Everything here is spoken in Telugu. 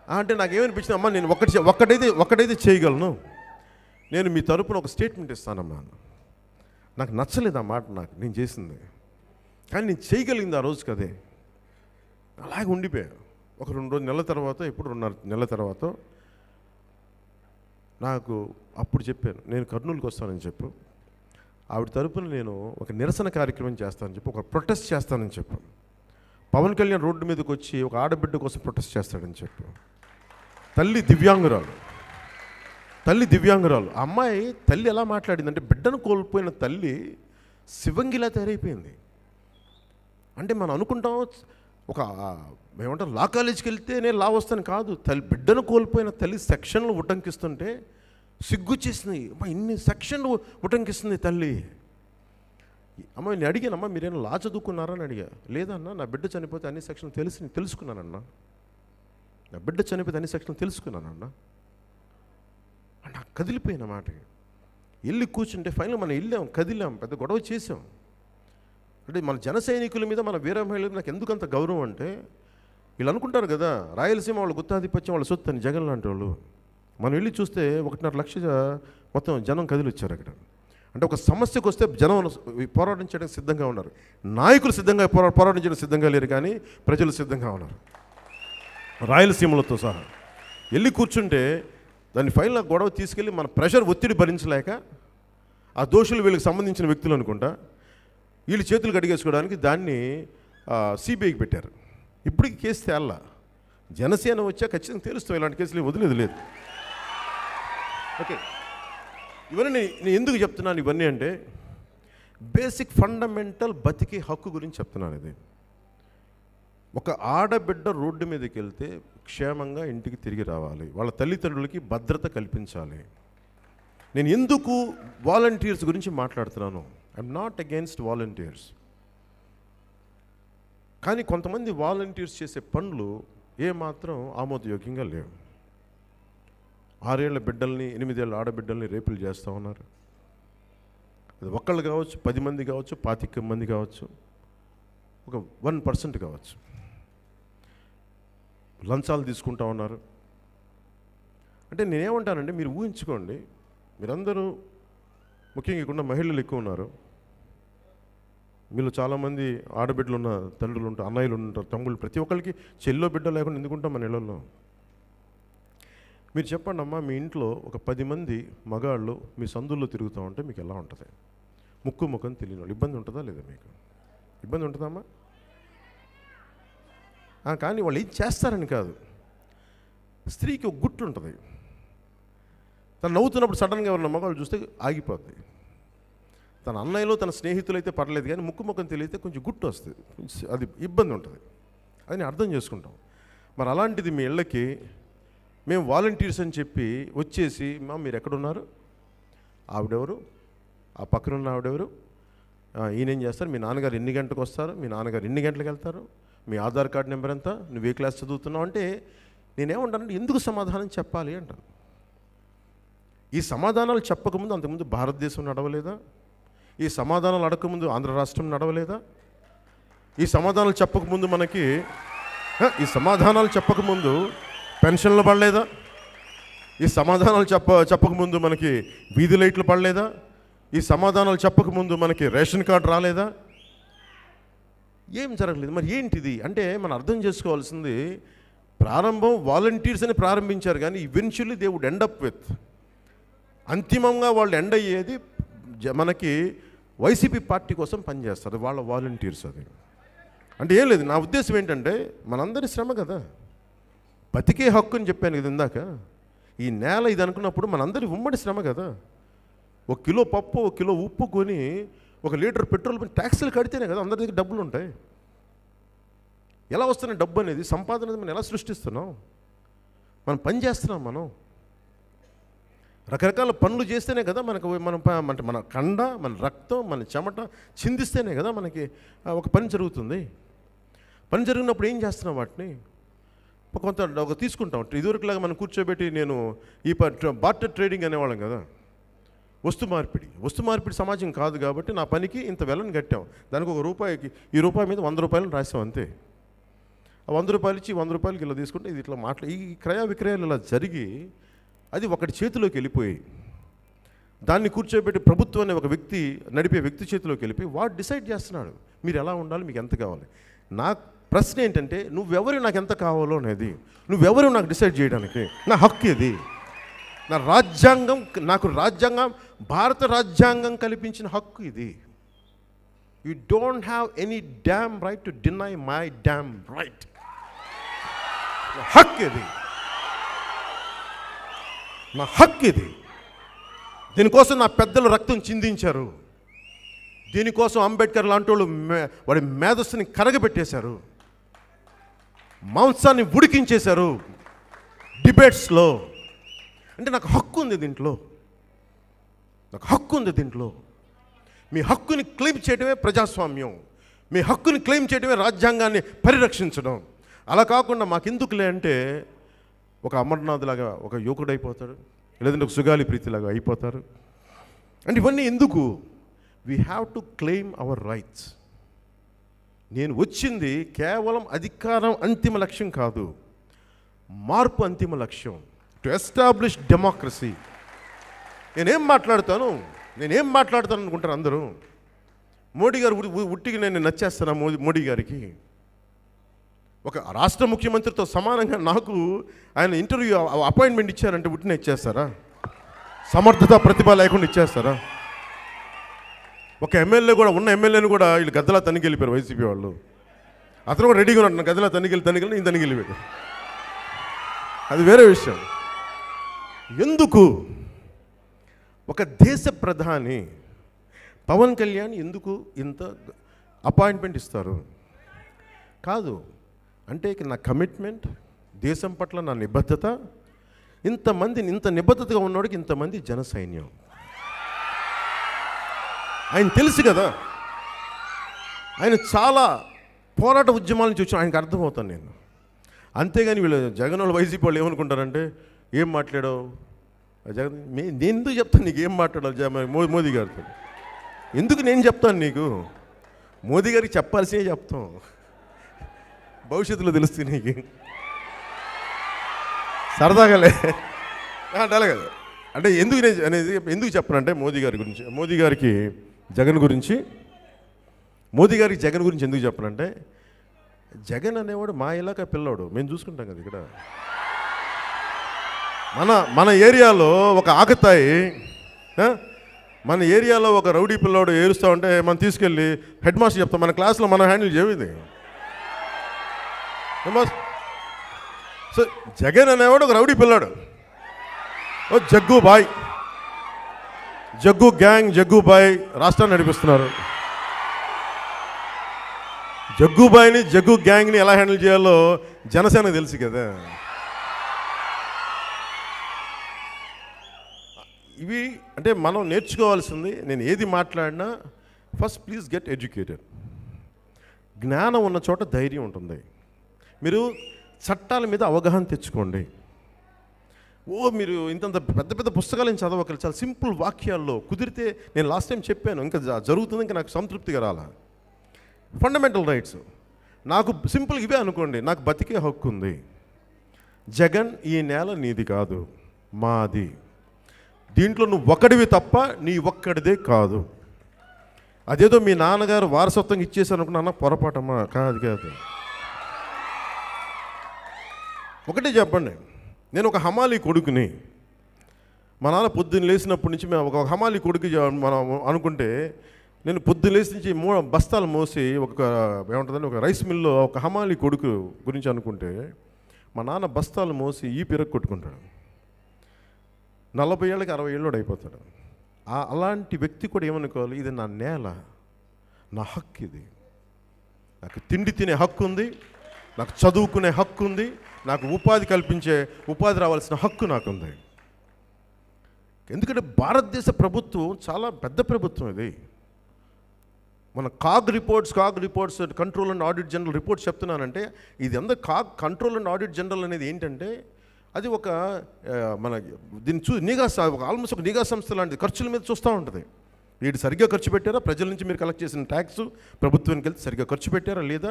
ఆ, అంటే నాకు ఏమనిపించింది అమ్మా నేను ఒక్కటి చే- ఒక్కటైతే ఒక్కటైతే చేయగలను నేను మీ తరపున ఒక స్టేట్మెంట్ ఇస్తానమ్మా నాకు నచ్చలేదు ఆ మాట నాకు నేను చేసింది కానీ నేను చేయగలిగింది ఆ రోజు కదే అలాగే ఉండిపోయా ఒక రెండు రోజు నెలల తర్వాత ఇప్పుడు రెండున్నర నెలల తర్వాత నాకు అప్పుడు చెప్పాను నేను కర్నూలుకి వస్తానని చెప్పు ఆవిడ తరపున నేను ఒక నిరసన కార్యక్రమం చేస్తానని చెప్పి ఒక ప్రొటెస్ట్ చేస్తానని చెప్పు పవన్ కళ్యాణ్ రోడ్డు మీదకి వచ్చి ఒక ఆడబిడ్డ కోసం ప్రొటెస్ట్ చేస్తాడని చెప్పు తల్లి దివ్యాంగురాలు తల్లి దివ్యాంగురాలు ఆ అమ్మాయి తల్లి ఎలా మాట్లాడిందంటే బిడ్డను కోల్పోయిన తల్లి శివంగిలా తయారైపోయింది అంటే మనం అనుకుంటాం ఒక ఏమంటారు లా కాలేజీకి వెళ్తే నేను లా వస్తాను కాదు తల్లి బిడ్డను కోల్పోయిన తల్లి సెక్షన్లు ఉటంకిస్తుంటే సిగ్గు చేసింది అమ్మా ఇన్ని సెక్షన్లు ఉటంకిస్తుంది తల్లి అమ్మ నేను అడిగానమ్మా మీరేమైనా లా చదువుకున్నారా అని అడిగా లేదన్నా నా బిడ్డ చనిపోతే అన్ని సెక్షన్లు తెలిసి తెలుసుకున్నానన్నా నా బిడ్డ చనిపోతే అన్ని సెక్షన్లు తెలుసుకున్నానన్నా అని నాకు కదిలిపోయిన మాట వెళ్ళి కూర్చుంటే ఫైనల్ మనం వెళ్ళాం కదిలాం పెద్ద గొడవ చేసాం అంటే మన జన సైనికుల మీద మన వీర మహిళల మీద నాకు ఎందుకు అంత గౌరవం అంటే వీళ్ళు అనుకుంటారు కదా రాయలసీమ వాళ్ళు గుత్తాధిపత్యం వాళ్ళ సొత్తు అని జగన్ లాంటి వాళ్ళు మనం వెళ్ళి చూస్తే ఒకటిన్నర లక్ష మొత్తం జనం కదిలి వచ్చారు అక్కడ అంటే ఒక సమస్యకు వస్తే జనం పోరాటం చేయడానికి సిద్ధంగా ఉన్నారు నాయకులు సిద్ధంగా పోరా పోరాటం చేయడానికి సిద్ధంగా లేరు కానీ ప్రజలు సిద్ధంగా ఉన్నారు రాయలసీమలతో సహా వెళ్ళి కూర్చుంటే దాన్ని ఫైనల్ గొడవ తీసుకెళ్ళి మన ప్రెషర్ ఒత్తిడి భరించలేక ఆ దోషులు వీళ్ళకి సంబంధించిన వ్యక్తులు అనుకుంటా వీళ్ళు చేతులు కడిగేసుకోవడానికి దాన్ని సిబిఐకి పెట్టారు ఇప్పటికి కేసు తేల్లా జనసేన వచ్చా ఖచ్చితంగా తెలుస్తాం ఇలాంటి కేసులు వదిలేదు లేదు ఓకే ఇవన్నీ నేను నేను ఎందుకు చెప్తున్నాను ఇవన్నీ అంటే బేసిక్ ఫండమెంటల్ బతికే హక్కు గురించి చెప్తున్నాను ఇది ఒక ఆడబిడ్డ రోడ్డు మీదకి వెళ్తే క్షేమంగా ఇంటికి తిరిగి రావాలి వాళ్ళ తల్లిదండ్రులకి భద్రత కల్పించాలి నేను ఎందుకు వాలంటీర్స్ గురించి మాట్లాడుతున్నాను ఐఎమ్ నాట్ అగేన్స్ట్ వాలంటీర్స్ కానీ కొంతమంది వాలంటీర్స్ చేసే పనులు ఏమాత్రం ఆమోదయోగ్యంగా లేవు ఆరేళ్ల బిడ్డల్ని ఎనిమిదేళ్ళ ఆడబిడ్డల్ని రేపులు చేస్తూ ఉన్నారు అది ఒక్కళ్ళు కావచ్చు పది మంది కావచ్చు పాతిక మంది కావచ్చు ఒక వన్ పర్సెంట్ కావచ్చు లంచాలు తీసుకుంటా ఉన్నారు అంటే నేనేమంటానంటే మీరు ఊహించుకోండి మీరందరూ ముఖ్యంగా ఇక్కడ ఉన్న మహిళలు ఎక్కువ ఉన్నారు మీలో చాలామంది ఆడబిడ్డలు ఉన్న తండ్రులు ఉంటారు అన్నయ్యలు ఉంటారు తమ్ముళ్ళు ప్రతి ఒక్కరికి చెల్లో బిడ్డ లేకుండా ఎందుకుంటాం మన ఇళ్ళల్లో మీరు చెప్పండి అమ్మా మీ ఇంట్లో ఒక పది మంది మగాళ్ళు మీ సందుల్లో తిరుగుతూ ఉంటే మీకు ఎలా ఉంటుంది ముక్కు ముఖం తెలియని వాళ్ళు ఇబ్బంది ఉంటుందా లేదా మీకు ఇబ్బంది ఉంటుందమ్మా ఆ, కానీ వాళ్ళు ఏం చేస్తారని కాదు స్త్రీకి ఒక గుట్టు ఉంటుంది తను నవ్వుతున్నప్పుడు సడన్గా ఎవరన్నా మగవాళ్ళు చూస్తే ఆగిపోద్ది తన అన్నయ్యలో తన స్నేహితులు అయితే పర్లేదు కానీ ముక్కు ముఖం తెలియతే కొంచెం గుట్టు వస్తుంది కొంచెం అది ఇబ్బంది ఉంటుంది అది నేను అర్థం చేసుకుంటాం మరి అలాంటిది మీ ఇళ్ళకి మేము వాలంటీర్స్ అని చెప్పి వచ్చేసి మా మీరు ఎక్కడున్నారు ఆవిడెవరు ఆ పక్కన ఉన్న ఆవిడెవరు ఆ, ఈయన ఏం చేస్తారు మీ నాన్నగారు ఎన్ని గంటలకు వస్తారు మీ నాన్నగారు ఎన్ని గంటలకు వెళ్తారు మీ ఆధార్ కార్డు నెంబర్ ఎంత నువ్వు ఏ క్లాస్ చదువుతున్నావు అంటే నేనేమంటానంటే ఎందుకు సమాధానం చెప్పాలి అంటాను ఈ సమాధానాలు చెప్పకముందు అంతకుముందు భారతదేశం నడవలేదా ఈ సమాధానాలు అడగకముందు ఆంధ్ర రాష్ట్రం నడవలేదా ఈ సమాధానాలు చెప్పకముందు మనకి హ, ఈ సమాధానాలు చెప్పకముందు పెన్షన్లు పడలేదా ఈ సమాధానాలు చెప్ప చెప్పకముందు మనకి వీధి లైట్లు పడలేదా ఈ సమాధానాలు చెప్పకముందు మనకి రేషన్ కార్డు రాలేదా ఏం జరగలేదు మరి ఏంటిది అంటే మనం అర్థం చేసుకోవాల్సింది ప్రారంభం వాలంటీర్స్ అని ప్రారంభించారు కానీ eventually they would end up with అంతిమంగా వాళ్ళు ఎండ్ అయ్యేది జ- మనకి వైసీపీ పార్టీ కోసం పనిచేస్తారు వాళ్ళ వాలంటీర్స్ అది అంటే ఏం లేదు నా ఉద్దేశం ఏంటంటే మనందరి శ్రమ కదా బతికే హక్కు అని చెప్పాను కదా ఇందాక ఈ నేల ఇది అనుకున్నప్పుడు మనందరి ఉమ్మడి శ్రమ కదా ఒక కిలో పప్పు ఒక కిలో ఉప్పు కొని ఒక లీటర్ పెట్రోల్ పైన ట్యాక్సులు కడితేనే కదా అందరి దగ్గర డబ్బులు ఉంటాయి ఎలా వస్తున్నాయి డబ్బు అనేది సంపాదన అనేది మనం ఎలా సృష్టిస్తున్నాం మనం పని చేస్తున్నాం మనం రకరకాల పనులు చేస్తేనే కదా మనకు మనం ప- అంటే మన కండ మన రక్తం మన చెమట చిందిస్తేనే కదా మనకి ఆ, ఒక పని జరుగుతుంది పని జరిగినప్పుడు ఏం చేస్తున్నాం వాటిని ఒక కొంత ఒక తీసుకుంటాం ఇదివరకులాగా మనం కూర్చోబెట్టి నేను ఈ బార్టర్ ట్రేడింగ్ అనేవాళ్ళం కదా వస్తు మార్పిడి వస్తు మార్పిడి సమాజం కాదు కాబట్టి నా పనికి ఇంత వెలని కట్టాం దానికి ఒక రూపాయికి ఈ రూపాయి మీద వంద రూపాయలను రాసాం అంతే ఆ వంద రూపాయలు ఇచ్చి వంద రూపాయలకి ఇలా తీసుకుంటే ఇది ఇట్లా మాట్లా ఈ క్రయ విక్రయాలు ఇలా జరిగి అది ఒకటి చేతిలోకి వెళ్ళిపోయి దాన్ని కూర్చోబెట్టి ప్రభుత్వం అనే ఒక వ్యక్తి నడిపే వ్యక్తి చేతిలోకి వెళ్ళిపోయి వాడు డిసైడ్ చేస్తున్నాడు మీరు ఎలా ఉండాలి మీకు ఎంత కావాలి నా ప్రశ్న ఏంటంటే నువ్వెవరు నాకు ఎంత కావాలో అనేది నువ్వెవరు నాకు డిసైడ్ చేయడానికి నా హక్కు ఇది నా రాజ్యాంగం నాకు రాజ్యాంగం భారత రాజ్యాంగం కల్పించిన హక్కు ఇది you don't have any damn right to deny my damn right హక్కు ఇది నా హక్కు ఇది దీనికోసం నా పెద్దలు రక్తం చిందించారు దీనికోసం అంబేద్కర్ లాంటి వాళ్ళు మే- వాడి మేధస్సుని కరగబెట్టేశారు మాంసాన్ని ఉడికించేశారు డిబేట్స్లో అంటే నాకు హక్కు ఉంది దీంట్లో నాకు హక్కు ఉంది దీంట్లో మీ హక్కుని క్లెయిమ్ చేయడమే ప్రజాస్వామ్యం మీ హక్కుని క్లెయిమ్ చేయడమే రాజ్యాంగాన్ని పరిరక్షించడం అలా కాకుండా మాకెందుకులే అంటే ఒక అమర్నాథ్ లాగా ఒక యువకుడు అయిపోతాడు లేదంటే ఒక సుగాలి ప్రీతిలాగా అయిపోతారు అంటే ఇవన్నీ ఎందుకు we have to claim our rights నేను వచ్చింది కేవలం అధికారం అంతిమ లక్ష్యం కాదు మార్పు అంతిమ లక్ష్యం టు ఎస్టాబ్లిష్ డెమోక్రసీ నేనేం మాట్లాడతాను నేనేం మాట్లాడతాను అనుకుంటారు అందరూ మోడీ గారు ఉ- ఉ- ఉట్టికి నేను నచ్చేస్తాను మోదీ మోడీ గారికి ఒక రాష్ట్ర ముఖ్యమంత్రితో సమానంగా నాకు ఆయన ఇంటర్వ్యూ అ- అపాయింట్మెంట్ ఇచ్చారంటే ఉట్టిన ఇచ్చేస్తారా సమర్థత ప్రతిభ లేకుండా ఇచ్చేస్తారా ఒక ఎమ్మెల్యే కూడా ఉన్న ఎమ్మెల్యేని కూడా వీళ్ళు గద్దలా తనికెళ్ళిపోయారు వైసీపీ వాళ్ళు అతను కూడా రెడీగా ఉన్నాడు గద్దలా తనికెళ్ళి తనికెళ్ళి నేను తనికెళ్ళిపోయాడు అది వేరే విషయం ఎందుకు ఒక దేశ ప్రధాని పవన్ కళ్యాణ్ ఎందుకు ఇంత అపాయింట్మెంట్ ఇస్తారు కాదు అంటే ఇక నా కమిట్మెంట్ దేశం పట్ల నా నిబద్ధత ఇంతమంది ఇంత నిబద్ధతగా ఉన్నవాడికి ఇంతమంది జన సైన్యం ఆయన తెలుసు కదా ఆయన చాలా పోరాట ఉద్యమాల నుంచి వచ్చి ఆయనకు అర్థమవుతాను నేను అంతేగాని వీళ్ళు జగన్ వాళ్ళు వైసీపీ వాళ్ళు ఏమనుకుంటారంటే ఏం మాట్లాడావు ఆ జగన్ మే- నేను ఎందుకు చెప్తాను నీకు ఏం మాట్లాడాలి జ- మరి మో- మోదీ గారితో ఎందుకు నేను చెప్తాను నీకు మోదీ గారికి చెప్పాల్సినే చెప్తాం భవిష్యత్తులో తెలుస్తుంది నీకు సరదాగాలే ఆ, అంటే అలాగే అంటే ఎందుకు నేను అనేది ఎందుకు చెప్పనంటే మోదీ గారి గురించి మోదీ గారికి జగన్ గురించి మోదీ గారికి జగన్ గురించి ఎందుకు చెప్పనంటే జగన్ అనేవాడు మా ఇలాకా పిల్లోడు మేము చూసుకుంటాం కదా ఇక్కడ మన మన ఏరియాలో ఒక ఆకతాయి ఆ? మన ఏరియాలో ఒక రౌడీ పిల్లోడు ఏరుస్తూ ఉంటే మనం తీసుకెళ్ళి హెడ్ మాస్టర్ చెప్తాం మన క్లాస్లో మనం హ్యాండిల్ చేయదు సో జగన్ అనేవాడు ఒక రౌడీ పిల్లాడు ఓ జగ్గు బాయ్ జగ్గు గ్యాంగ్ జగ్గు బాయ్ రాష్ట్రాన్ని నడిపిస్తున్నారు జగ్గుబాయిని జగ్గు గ్యాంగ్ని ఎలా హ్యాండిల్ చేయాలో జనసేన తెలుసు కదా ఇవి అంటే మనం నేర్చుకోవాల్సింది నేను ఏది మాట్లాడినా ఫస్ట్ ప్లీజ్ గెట్ ఎడ్యుకేటెడ్ జ్ఞానం ఉన్న చోట ధైర్యం ఉంటుంది మీరు చట్టాల మీద అవగాహన తెచ్చుకోండి ఓ మీరు ఇంతంత పెద్ద పెద్ద పుస్తకాలను చదవకలు చాలా సింపుల్ వాక్యాల్లో కుదిరితే నేను లాస్ట్ టైం చెప్పాను ఇంకా జ- జరుగుతుంది ఇంకా నాకు సంతృప్తిగా రాలా ఫండమెంటల్ రైట్స్ నాకు సింపుల్ ఇవే అనుకోండి నాకు బతికే హక్కు ఉంది జగన్ ఈ నేల నీది కాదు మాది దీంట్లో నువ్వు ఒక్కడివి తప్ప నీ ఒక్కడిదే కాదు అదేదో మీ నాన్నగారు వారసత్వం ఇచ్చేసారు అనుకున్నా పొరపాటమ్మా కాదు కాదు ఒకటే చెప్పండి నేను ఒక హమాలి కొడుకుని మా నాన్న పొద్దున్న లేచినప్పటి నుంచి మేము ఒక హమాలి కొడుకు జ- మనం అనుకుంటే నేను పొద్దున్న లేచి నుంచి మూ బస్తాలు మోసి ఒక ఏమంటుందని ఒక రైస్ మిల్లో ఒక హమాలి కొడుకు గురించి అనుకుంటే మా నాన్న బస్తాలు మోసి ఈ పిరకు కొట్టుకుంటాడు నలభై ఏళ్ళకి అరవై ఏళ్ళోడు అయిపోతాడు ఆ అలాంటి వ్యక్తి కూడా ఏమనుకోవాలి ఇది నా నేల నా హక్కు ఇది నాకు తిండి తినే హక్కు ఉంది నాకు చదువుకునే హక్కు ఉంది నాకు ఉపాధి కల్పించే ఉపాధి రావాల్సిన హక్కు నాకుంది ఎందుకంటే భారతదేశ ప్రభుత్వం చాలా పెద్ద ప్రభుత్వం ఇది మన CAG reports CAG reports control and audit general reports చెప్తున్నానంటే ఇది ఎంత CAG control and audit general అనేది ఏంటంటే అది ఒక ఆ, మన దీన్ని చూ నిఘా స- ఒక ఆల్మోస్ట్ ఒక నిఘా సంస్థ లాంటిది ఖర్చుల మీద చూస్తూ ఉంటుంది వీడు సరిగ్గా ఖర్చు పెట్టారా ప్రజల నుంచి మీరు కలెక్ట్ చేసిన ట్యాక్స్ ప్రభుత్వానికి వెళ్తే సరిగ్గా ఖర్చు పెట్టారా లేదా